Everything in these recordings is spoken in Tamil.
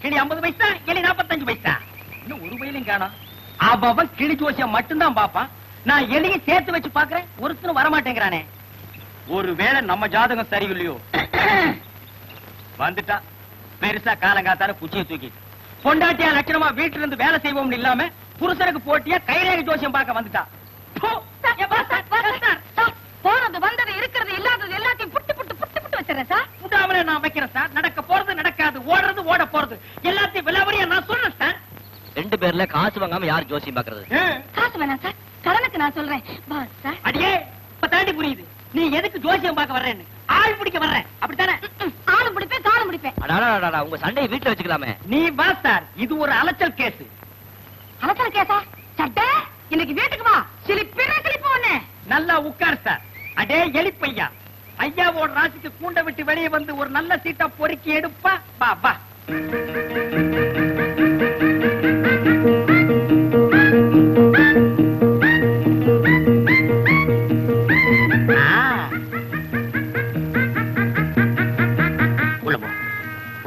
கிளி ஐம்பது பைசா எலி நாற்பத்தஞ்சு பைசா இன்னும் ஒரு பையிலும் காணோம் அவன் கிளி ஜோசியம் மட்டும்தான் பாப்பான் நான் எலியும் சேர்த்து வச்சு பாக்குறேன் ஒருத்தரும் வரமாட்டேங்கிறானே ஒருவேளை நம்ம ஜாதகம் சரியில்லையோ வந்துட்டா பெருசா காலங்காத்தால குச்சியை தூக்கி பொண்டாட்டியா லட்சணமா வீட்டுல இருந்து வேலை செய்வோம்னு இல்லாம புருஷனுக்கு போட்டியா கைரேகை ஜோசியம் பார்க்க வந்துட்டா போ. போனது வந்தது இருக்கிறது இல்லாதது எல்லாத்தையும் புட்டு புட்டு புட்டு புட்டு வச்சிடறேன் சார் உண்டாமலே நான் வைக்கிறேன் சார் நடக்க போறது நடக்காது ஓடுறது ஓட போறது எல்லாத்தையும் விலாவரியா நான் சொல்றேன் சார் ரெண்டு பேர்ல காசு வாங்காம யார் ஜோசியம் பாக்குறது காசு வேணாம் சார் கடனுக்கு நான் சொல்றேன் பாஸ் சார் அடியே இப்ப தாண்டி புரியுது நீ எதுக்கு ஜோசியம் பார்க்க வர்றேன்னு ஆள் பிடிக்க வர்றேன் அப்படித்தானே ஆளும் பிடிப்பேன் காலும் பிடிப்பேன் அடாடா உங்க சண்டையை வீட்டுல வச்சுக்கலாமே நீ வா சார் இது ஒரு அலைச்சல் கேஸ் அலசல கேசா சட்டை இன்னைக்கு வீட்டுக்கு வா சிலிப்பிற கிளிப்பு ஒண்ணு நல்லா உட்கார் சார் அடே எலிப்பையா ஐயாவோட ராசிக்கு கூண்ட விட்டு வெளியே வந்து ஒரு நல்ல சீட்டா பொறுக்கி எடுப்பா வா வா ஆ. உள்ள போ. போ.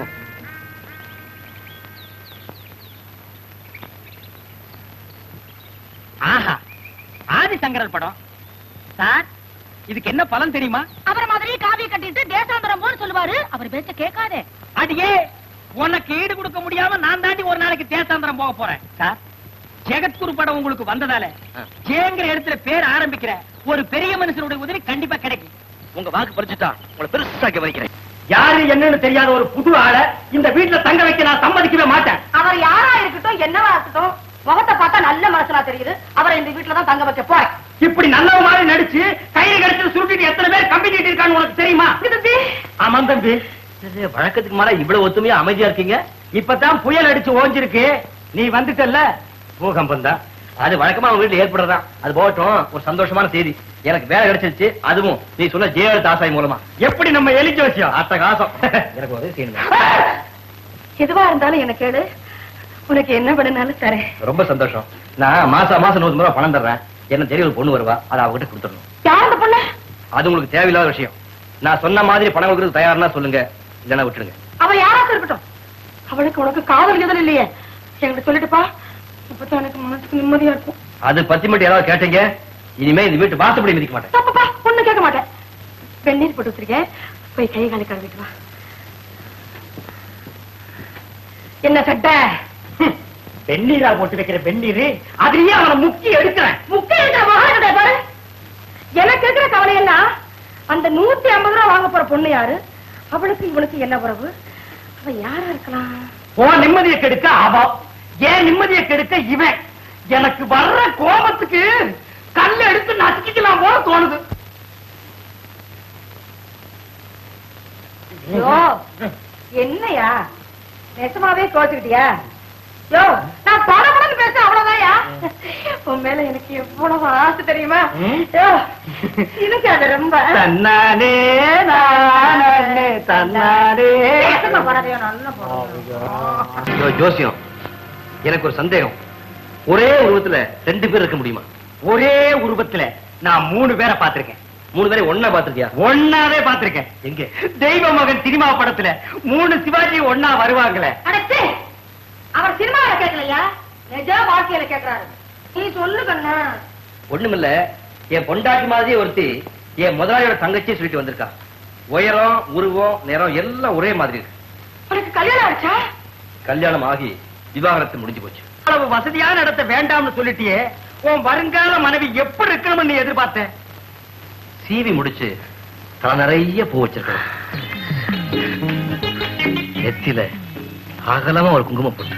ஆஹா ஆதிசங்கரர் படம் சார் இதுக்கு என்ன பலன் தெரியுமா அவரை மாதிரி காவிய கட்டிட்டு தேசாந்தரம் போன்னு சொல்லுவாரு அவர் பேச்ச கேட்காதே அடியே உனக்கு ஈடு கொடுக்க முடியாம நான் தாண்டி ஒரு நாளைக்கு தேசாந்திரம் போக போறேன் சார் ஜெகத்குரு படம் உங்களுக்கு வந்ததால ஆ. ஜெயங்கிற இடத்துல பேர் ஆரம்பிக்கிற ஒரு பெரிய மனுஷனுடைய உதவி கண்டிப்பா கிடைக்கும் உங்க வாக்கு பறிச்சுட்டா உங்களை பெருசாக்க வைக்கிறேன் யாரு என்னன்னு தெரியாத ஒரு புது ஆளை இந்த வீட்டுல தங்க வைக்க நான் சம்மதிக்கவே மாட்டேன் அவர் யாரா இருக்கட்டும் என்னவா இருக்கட்டும் முகத்தை பார்த்தா நல்ல மனசுனா தெரியுது அவரை இந்த வீட்டுல தான் தங்க வைக்க போறேன் இப்படி நல்ல மாதிரி நடிச்சு கையில கிடைச்சது சுருட்டிட்டு எத்தனை பேர் கம்பி நீட்டி இருக்கான்னு உனக்கு தெரியுமா ஆமாம் தம்பி வழக்கத்துக்கு மேல இவ்வளவு ஒத்துமையா அமைதியா இருக்கீங்க இப்பதான் புயல் அடிச்சு ஓஞ்சிருக்கு நீ வந்துட்டல்ல பூகம்பம் தான் அது வழக்கமா உங்க வீட்டுல ஏற்படுறதான் அது போகட்டும் ஒரு சந்தோஷமான செய்தி எனக்கு வேலை கிடைச்சிருச்சு அதுவும் நீ சொன்ன ஜெயலலிதா ஆசாய் மூலமா எப்படி நம்ம எலிச்ச வச்சோம் அத்த காசம் எனக்கு உதவி செய்யணும் எதுவா இருந்தாலும் எனக்கு கேளு உனக்கு என்ன வேணும்னாலும் தரேன் ரொம்ப சந்தோஷம் நான் மாசம் மாசம் நூறு ரூபாய் பணம் தர்றேன் என்ன தெரிய ஒரு பொண்ணு வருவா அதை அவகிட்ட கொடுத்துடணும் யார் அந்த பொண்ணு அது உங்களுக்கு தேவையில்லாத விஷயம் நான் சொன்ன மாதிரி பணம் கொடுக்கறது தயார்னா சொல்லுங்க இல்லைன்னா விட்டுருங்க அவ யாராக இருக்கட்டும் அவளுக்கு உனக்கு காதல் எதில் இல்லையே என்கிட்ட சொல்லிட்டுப்பா இப்பதான் எனக்கு மனசுக்கு நிம்மதியா இருக்கும் அது பத்தி மட்டும் யாராவது கேட்டீங்க இனிமே இந்த வீட்டு வாசப்படி மிதிக்க மாட்டேன் தப்புப்பா ஒண்ணு கேட்க மாட்டேன் வெந்நீர் போட்டு வச்சிருக்கேன் போய் கை காலை கழுவிட்டு வா என்ன சட்டை வெந்நீரா போட்டு வைக்கிற வெந்நீர் அதுலயே அவனை முக்கி எடுக்கிறேன் முக்கிய இருக்கிற மகானுடைய பாரு எனக்கு இருக்கிற கவலை எல்லாம் அந்த நூத்தி ஐம்பது ரூபா வாங்க போற பொண்ணு யாரு அவளுக்கு இவனுக்கு என்ன உறவு அவ யாரா இருக்கலாம் உன் நிம்மதியை கெடுக்க அவன் ஏன் நிம்மதியை கெடுக்க இவன் எனக்கு வர்ற கோபத்துக்கு கல்ல எடுத்து நசுக்கிக்கலாம் போல தோணுது யோ என்னையா நெசமாவே கோச்சுக்கிட்டியா யோ நான் படபடன்னு பேச அவ்வளவுதான்யா உன் மேல எனக்கு எவ்வளவு ஆசை தெரியுமா ம்? யோ எனக்கு அது ரொம்ப தன்னானே நானே தன்னானே பேசாம போறாதேயோ, நல்லா போறாதேயோ. ஐயோ, ஜோசியம் எனக்கு ஒரு சந்தேகம் ஒரே உருவத்துல ரெண்டு பேர் இருக்க முடியுமா ஒரே உருவத்துல நான் மூணு பேரை பார்த்திருக்கேன் மூணு பேரை ஒன்னா பாத்திருக்கியா ஒன்னாவே பார்த்திருக்கேன் எங்க தெய்வ மகன் சினிமா படத்துல மூணு சிவாஜி ஒன்னா வருவாங்களே அடச்சே அவர் சினிமாவில கேட்கலையா நிஜ வாழ்க்கையில கேட்கிறாரு நீ சொல்லு கண்ணா ஒண்ணுமில்ல என் பொண்டாட்டி மாதிரியே ஒருத்தி என் முதலாளியோட தங்கச்சியை சொல்லிட்டு வந்திருக்கா உயரம் உருவம் நிறம் எல்லாம் ஒரே மாதிரி இருக்கு உனக்கு கல்யாணம் ஆச்சா கல்யாணம் ஆகி விவாகரத்து முடிஞ்சு போச்சு அளவு வசதியான இடத்தை வேண்டாம்னு சொல்லிட்டியே உன் வருங்கால மனைவி எப்படி இருக்கணும்னு நீ எதிர்பார்த்த சீவி முடிச்சு தலை நிறைய பூ வச்சிருக்கேன் நெத்தில அகலமா ஒரு குங்குமம் போட்டு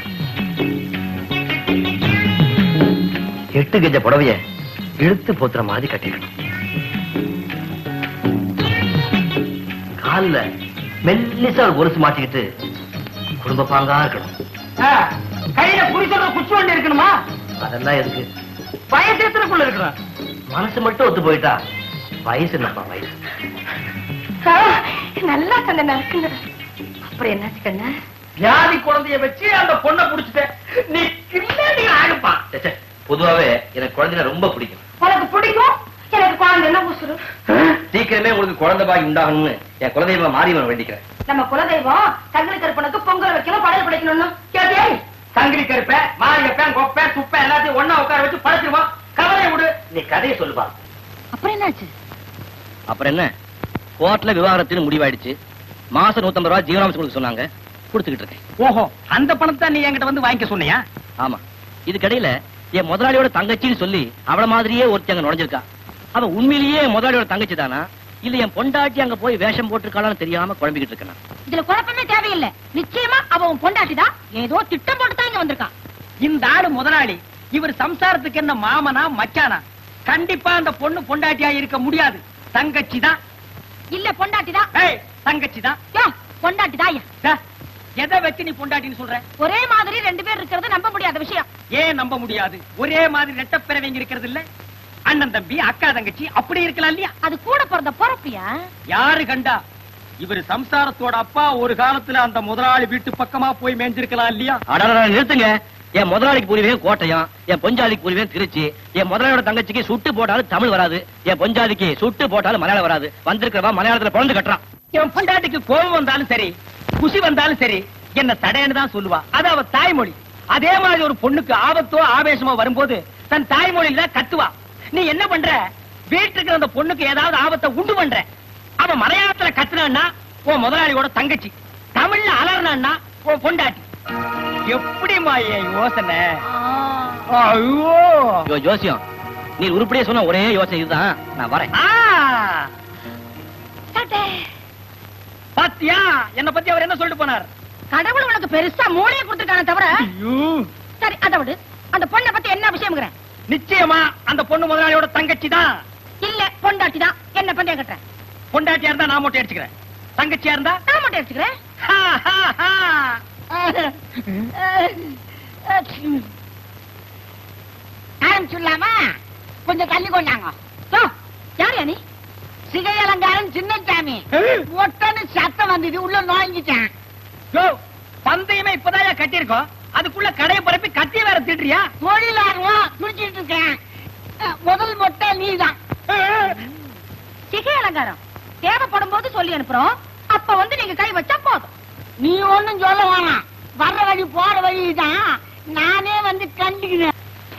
எட்டு கெஜ புடவைய இழுத்து போத்துற மாதிரி கட்டிக்கணும் கால்ல மெல்லிசா ஒரு கொலுசு மாட்டிக்கிட்டு குடும்ப பாங்கா இருக்கணும் ஆ, கையில குறி சொல்ற குச்சி வண்டி இருக்கணுமா அதெல்லாம் எதுக்கு வயசு எத்தனைக்குள்ள இருக்கணும் மனசு மட்டும் ஒத்து போயிட்டா வயசு என்னப்பா வயசு நல்லா கண்ண நடக்குங்க அப்புறம் என்னாச்சு கண்ணா வியாதி குழந்தைய வச்சு அந்த பொண்ணை புடிச்சிட்டேன் நீ கில்லாடி ஆகுப்பா ச்சே, ச்சே. பொதுவாவே எனக்கு குழந்தைங்க ரொம்ப பிடிக்கும் உனக்கு பிடிக்கும் எனக்கு குழந்தை என்ன உசுரு சீக்கிரமே உங்களுக்கு குழந்தை பாய் உண்டாகணும்னு என் குலதெய்வம் மாரியம்மன் வேண்டிக்கிறேன் நம்ம குலதெய்வம் தங்கலி கருப்பனுக்கு பொங்கல் வைக்கணும் படையல் படைக்கணும்னு கேட்டியா சங்கிலி கருப்ப மாரியப்பன் கொப்ப துப்ப எல்லாத்தையும் ஒண்ணா உட்கார வச்சு படைச்சிருவான் கவலையை விடு நீ கதையை சொல்லுப்பா அப்புறம் என்னாச்சு அப்புறம் என்ன கோர்ட்ல விவாகரத்துன்னு முடிவாயிடுச்சு மாசம் நூத்தம்பது ரூபாய் ஜீவனாம்சம் கொடுக்க சொன்னாங்க கொடுத்துக்கிட்டு இருக்கேன் ஓஹோ அந்த பணத்தை நீ என்கிட்ட வந்து வாங்கிக்க சொன்னியா ஆமா இதுக்கடையில என் முதலாளியோட தங்கச்சின்னு சொல்லி அவள மாதிரியே ஒருத்தி அங்க நுழைஞ்சிருக்கா அவ உண்மையிலேயே என் முதலாளியோட தங்கச்சி தானா இல்ல என் பொண்டாட்டி அங்க போய் வேஷம் போட்டிருக்காளான்னு தெரியாம குழம்பிக்கிட்டு இருக்கேன் நான். இதுல குழப்பமே தேவையில்லை நிச்சயமா அவ உன் பொண்டாட்டிதான் ஏதோ திட்டம் போட்டு தான் இங்க வந்திருக்கான் இந்த ஆளு முதலாளி இவர் சம்சாரத்துக்கு என்ன மாமனா மச்சானா கண்டிப்பா அந்த பொண்ணு பொண்டாட்டியா இருக்க முடியாது தங்கச்சி தான் இல்ல பொண்டாட்டிதான் ஏய் தங்கச்சி தான் யோ, பொண்டாட்டிதான் எதை வச்சு நீ பொண்டாட்டின்னு சொல்ற ஒரே மாதிரி ரெண்டு பேர் இருக்கிறது நம்ப முடியாத விஷயம் ஏன் நம்ப முடியாது ஒரே மாதிரி ரெட்டப்பிறவைங்க இருக்கிறது இல்ல அண்ணன் தம்பி அக்கா தங்கச்சி அப்படி இருக்கலாம் இல்லையா அது கூட பிறந்த பொறப்பியா யாரு கண்டா இவர் சம்சாரத்தோட அப்பா ஒரு காலத்துல அந்த முதலாளி வீட்டு பக்கமா போய் மேய்ஞ்சிருக்கலாம் இல்லையா அடடடா, நிறுத்துங்க என் முதலாளிக்கு புரிவேன் கோட்டயம் என் பொஞ்சாலிக்கு புரிவேன் திருச்சி என் முதலாளியோட தங்கச்சிக்கு சுட்டு போட்டாலும் தமிழ் வராது என் பொஞ்சாலிக்கு சுட்டு போட்டாலும் மலையாளம் வராது வந்திருக்கிறவா மலையாளத்துல பிறந்து கட்டுறான் என் பொண்டாட்டிக்கு கோபம் வந்தாலும் சரி குசி வந்தாலும் சரி என்ன தடையன்னு தான் சொல்லுவா அது அவ தாய்மொழி அதே மாதிரி ஒரு பொண்ணுக்கு ஆபத்தோ ஆவேசமோ வரும்போது தன் தாய்மொழியில தான் கத்துவா நீ என்ன பண்ற வீட்டுக்கு அந்த பொண்ணுக்கு ஏதாவது ஆபத்தை உண்டு பண்ற அவ மலையாளத்துல கத்துனான்னா உன் முதலாளியோட தங்கச்சி தமிழ்ல அலர்னான்னா உன் பொண்டாட்டி எப்படிமா என் யோசனை ஐயோ ஐயோ ஜோசியம் நீ உருப்படியே சொன்ன ஒரே யோசனை இதுதான் நான் வரேன் ஆ, பாத்தியா என்ன பத்தி அவர் என்ன சொல்லிட்டு போனார் கடவுள் உனக்கு பெருசா மூளையை கொடுத்துருக்கானே தவிர ஐயோ சரி அதை விடு அந்த பொண்ணை பத்தி என்ன விஷயம் நிச்சயமா அந்த பொண்ணு முதலாளியோட தங்கச்சி தான் இல்ல பொண்டாட்டி தான் என்ன பந்தயம் கட்டுறேன் பொண்டாட்டியா இருந்தா நான் மொட்டை அடிச்சுக்கிறேன் தங்கச்சியா இருந்தா நான் மட்டும் எடுத்துக்கிறேன் ஹா, ஹா, ஹா. ஆரம்பிச்சுடலாமா கொஞ்சம் தள்ளி கொண்டாங்க யார் நீ சிகை அலங்காரம் சின்னசாமி ஒட்டன்னு சத்தம் வந்தது உள்ள நோங்கிட்டேன் யோ, பந்தயமே இப்பதான் கட்டியிருக்கோம் அதுக்குள்ள கடையை பரப்பி கத்தி வேற திட்டுறியா தொழில் ஆர்வம் குடிச்சிட்டு இருக்கேன் அஹ், முதல் மொட்டை நீதான் சிகை அலங்காரம் தேவைப்படும் போது சொல்லி அனுப்புறோம் அப்ப வந்து நீங்க கை வச்சா போதும் நீ ஒண்ணும் சொல்ல வேணாம் வர்ற வழி போற வழிதான் நானே வந்து கண்டுக்கிறேன்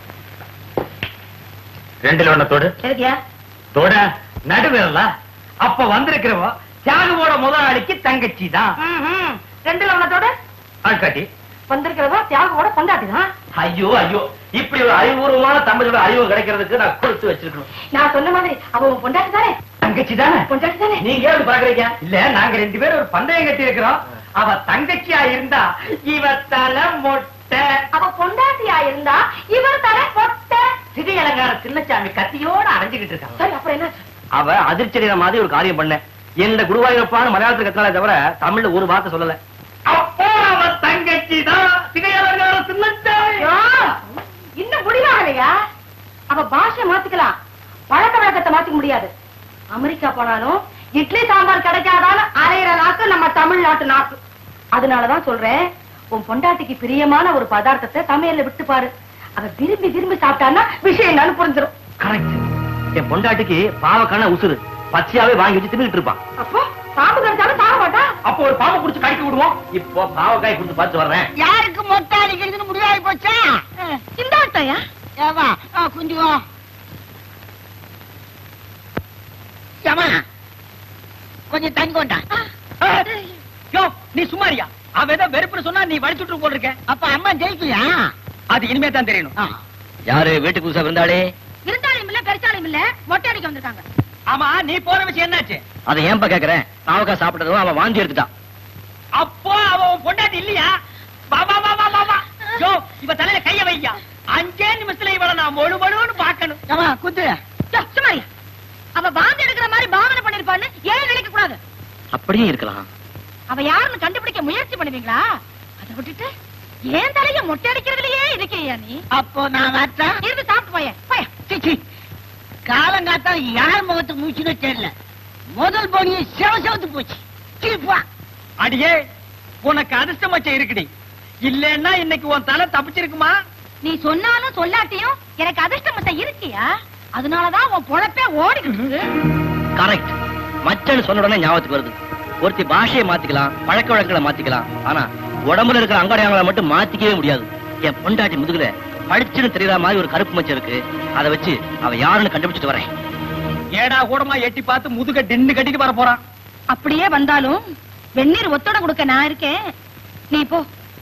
ரெண்டுல ஒண்ணத்தோடு சரியா தோட நடுவிரலா அப்ப வந்திருக்கிறவோ தியாகுவோட முதலாளிக்கு தங்கச்சி தான் ரெண்டுல ஒன்னத்தோட ஆட்காட்டி வந்திருக்கிறதா தியாகோட பொண்டாட்டி தான் ஐயோ ஐயோ இப்படி ஒரு அறிவுபூர்வமான தமிழோட அறிவு கிடைக்கிறதுக்கு நான் கொடுத்து வச்சிருக்கணும் நான் சொன்ன மாதிரி அவ உன் பொண்டாட்டி தானே தங்கச்சி தானே பொண்டாட்டி தானே நீங்க ஏன் பாக்குறீங்க இல்ல நாங்க ரெண்டு பேரும் ஒரு பந்தயம் கட்டி இருக்கிறோம் அவ தங்கச்சியா இருந்தா இவ தலை மொட்டை அவ பொண்டாட்டியா இருந்தா இவர் தர பொட்டை சிகை அலங்கார சின்னச்சாமி கத்தியோட அரைஞ்சுகிட்டு இருக்காங்க சரி அப்புறம் என்ன அவ அதிர்ச்சி மாதிரி ஒரு காரியம் பண்ண எந்த குருவாயூரப்பான்னு மலையாளத்துல கத்தினாலே தவிர தமிழ்ல ஒரு வார்த்தை சொல்லல அப்போ அவ தங்கச்சி தான் சிகை அலங்கார சின்னச்சாமி ஐயோ, இன்னும் முடிவாகலையா அவ பாஷை மாத்திக்கலாம் பழக்க வழக்கத்தை மாத்திக்க முடியாது அமெரிக்கா போனாலும் இட்லி சாம்பார் கிடைக்காதாலும் அரையிற நாக்கு நம்ம தமிழ்நாட்டு நாக்கு அதனாலதான் சொல்றேன் உன் பொண்டாட்டிக்கு பிரியமான ஒரு பதார்த்தத்தை சமையல்ல விட்டு பாரு அவ விரும்பி விரும்பி சாப்பிட்டான்னா விஷயம் என்னன்னு புரிஞ்சிடும் கரெக்ட் என் பொண்டாட்டிக்கு பாவக்கான உசுறு பச்சையாவே வாங்கி வச்சு தின்னுட்டு இருப்பான் அப்போ பாம்பு கடிச்சாலும் சாக மாட்டா அப்போ ஒரு பாம்பை புடிச்சு கடிக்க விடுவோம் இப்போ பாவக்காய் கொடுத்து பார்த்து வர்றேன் யாருக்கு மொட்டை அடிக்கிறதுன்னு முடிவாகி போச்சா இந்த ஆட்டையா ஏவா கொஞ்சம் ஏமா கொஞ்சம் தங்கி கொண்டா யோ நீ சும்மாரியா அவ ஏதோ வெறுப்புன்னு சொன்னா நீ வடிச்சுட்டு போல் இருக்க அப்ப அம்மா ஜெயிக்கலையா அது இனிமே தான் தெரியணும் யாரு வீட்டுக்கு புதுசா இருந்தாலே இருந்தாலும் இல்ல பெருசாலும் இல்ல மொட்டை அடிக்க வந்திருக்காங்க ஆமா நீ போற விஷயம் என்னாச்சு அதை ஏன்பா கேக்குறேன் பாவக்காய் சாப்பிட்டதும் அவன் வாந்தி எடுத்துட்டான் அப்போ அவ உன் பொண்டாட்டி இல்லையா வா வா வா வா வா வா யோ இவ தலையில கைய வையா அஞ்சே நிமிஷத்துல இவள நான் மொழு மொழுன்னு பாக்கணும் ஏமா குத்து சுமாரியா அவ பாந்து எடுக்கிற மாதிரி பாவனை பண்ணிருப்பான்னு ஏன் நினைக்க கூடாது அப்படியே இருக்கலாம் அவ யாருன்னு கண்டுபிடிக்க முயற்சி பண்ணுவீங்களா அதை விட்டுட்டு ஏன் தலைய மொட்டை அடிக்கிறதுலயே இருக்கியா நீ அப்போ நான் வரட்டா இருந்து சாப்பிட்டு போய போய சிச்சி காலங்காத்தா யார் முகத்துக்கு மூச்சுன்னு தெரியல முதல் போனியை செவ செவத்து போச்சு சிரிப்பா அடியே உனக்கு அதிர்ஷ்டம் வச்ச இருக்குடி இல்லன்னா இன்னைக்கு உன் தலை தப்பிச்சிருக்குமா நீ சொன்னாலும் சொல்லாட்டியும் எனக்கு அதிர்ஷ்டமத்தை இருக்கியா அதனாலதான் உன் பொழப்பே ஓடிக்கிட்டு இருக்கு. கரெக்ட் மச்சன்னு சொன்ன உடனே ஞாபகத்துக்கு வருது ஒருத்தி பாஷையை மாத்திக்கலாம் பழக்க வழக்கங்களை மாத்திக்கலாம் ஆனா உடம்புல இருக்கிற அங்கடையாங்களை மட்டும் மாத்திக்கவே முடியாது என் பொண்டாட்டி முதுகுல படிச்சுன்னு தெரியற மாதிரி ஒரு கருப்பு மச்சம் இருக்கு அதை வச்சு அவ யாருன்னு கண்டுபிடிச்சிட்டு வரேன் ஏடா கூடமா எட்டி பார்த்து முதுக டென்னு கட்டிட்டு வர போறான் அப்படியே வந்தாலும் வெந்நீர் ஒத்தோட கொடுக்க நான் இருக்கேன் நீ போ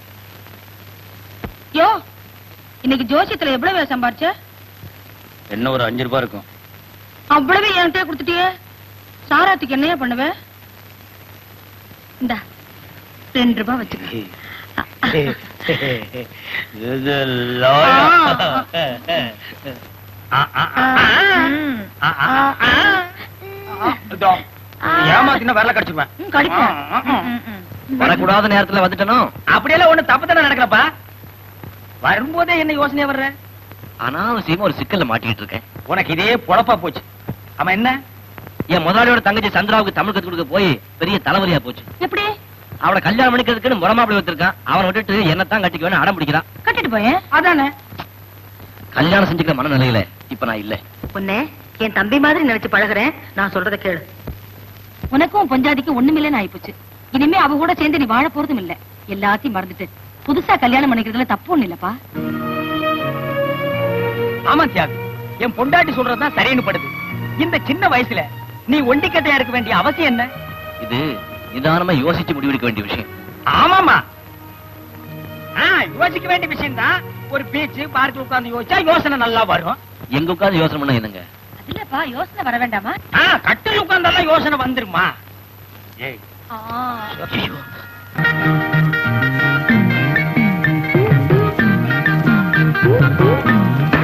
யோ இன்னைக்கு ஜோசியத்துல எவ்வளவு சம்பாரிச்ச என்ன ஒரு அஞ்சு ரூபாய் இருக்கும் அவ்வளவு என்கிட்ட கொடுத்துட்டியே சாராத்துக்கு என்னையா பண்ணுவ இந்தா ரெண்டு ரூபாய் வச்சுக்க ஏமாத்தினா வரல கடிச்சுக்குவேன் ம், கடிப்பேன். ஆ, ஆ, ஆ. வரக்கூடாத நேரத்துல வந்துட்டனோ அப்படியெல்லாம் ஒண்ணு தப்பு தானே நடக்கலப்பா வரும்போதே என்ன யோசனையா வர்ற அனாவசியமா ஒரு சிக்கல்ல மாட்டிக்கிட்டு இருக்கேன் உனக்கு இதே பொழப்பா போச்சு அவன் என்ன என் முதலாளியோட தங்கச்சி சந்திராவுக்கு தமிழ் கத்து கொடுக்க போய் பெரிய தலைவலியா போச்சு எப்படி அவளை கல்யாணம் பண்ணிக்கிறதுக்குன்னு முறமாப்பிளை வச்சிருக்கான் அவனை விட்டுட்டு என்னத்தான் கட்டிக்குவேன்னு அடம் பிடிக்கிறான் கட்டிட்டு போயேன் அதானே கல்யாணம் செஞ்சுக்கிற மனநிலையில இப்ப நான் இல்ல உன்னை என் தம்பி மாதிரி நினைச்சு பழகுறேன் நான் சொல்றத கேளு உனக்கும் பொஞ்சாதிக்கும் ஒண்ணுமில்லைன்னு ஆயிப்போச்சு இனிமே அவ கூட சேர்ந்து நீ வாழ போறதும் இல்ல எல்லாத்தையும் மறந்துட்டு புதுசா கல்யாணம் பண்ணிக்கிறதுல தப்பு ஒண்ணு இல்லப்பா ஆமா தியாகு என் பொண்டாட்டி சொல்றதுதான் சரின்னு படுது இந்த சின்ன வயசுல நீ ஒண்டிக்கட்டையா இருக்க வேண்டிய அவசியம் என்ன இது நிதானமா யோசிச்சு முடிவெடுக்க வேண்டிய விஷயம் ஆமாமா ஆ, யோசிக்க வேண்டிய விஷயம் தான் ஒரு பீச் பார்க்கில் உட்கார்ந்து யோசிச்சா யோசனை நல்லா வரும் எங்க உட்கார்ந்து யோசனை பண்ண என்னங்க அது இல்லப்பா யோசனை வர வேண்டாமா ஆ, கட்டில் உட்கார்ந்தாலும் யோசனை வந்துருமா ஏய் ஐயோ. ஆ